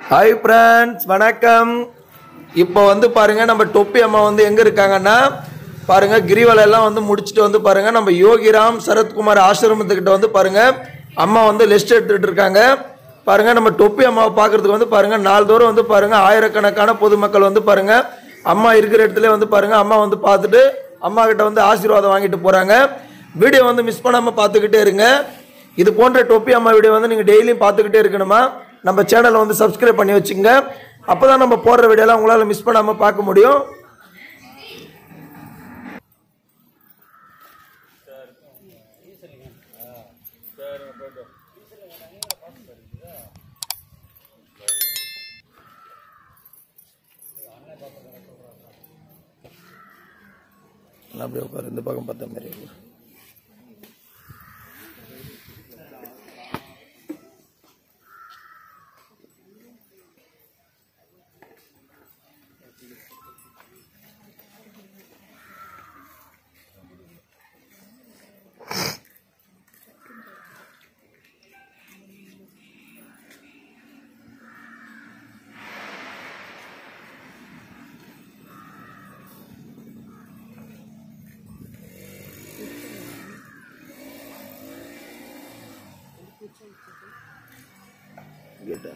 Hi friends வணக்கம் இப்போ வந்து பாருங்க நம்ம டொப்பி அம்மா வந்து எங்க இருக்காங்கன்னா பாருங்க கிரிவலம் எல்லாம் வந்து முடிச்சுட்டு வந்து பாருங்க நம்ம யோகிராம் சரத்குமார் ஆசிரமத்துக்கிட்ட வந்து பாருங்க அம்மா வந்து லிஸ்ட் எடுத்துட்டு இருக்காங்க பாருங்க நம்ம டொப்பி அம்மாவை பார்க்கறதுக்கு வந்து பாருங்க நாள்தோறும் வந்து பாருங்க ஆயிரக்கணக்கான பொதுமக்கள் வந்து பாருங்க அம்மா இருக்கிற இடத்துல வந்து பாருங்க அம்மா வந்து பார்த்துட்டு அம்மா கிட்ட வந்து ஆசீர்வாதம் வாங்கிட்டு போறாங்க வீடியோ வந்து மிஸ் பண்ணாம பார்த்துக்கிட்டே இருங்க இது போன்ற டொப்பி அம்மா வீடியோ வந்து நீங்கள் டெய்லியும் பார்த்துக்கிட்டே இருக்கணுமா நம்ம சேனலை வந்து சப்ஸ்கிரைப் பண்ணி வச்சுங்க அப்போ தான் நம்ம போடுற வீடியோலாம் உங்களால் மிஸ் பண்ணாமல் பார்க்க முடியும் நல்லா அப்படியே உட்காரு இந்த பக்கம் பார்த்த மாதிரி இருக்கு. கேட்டா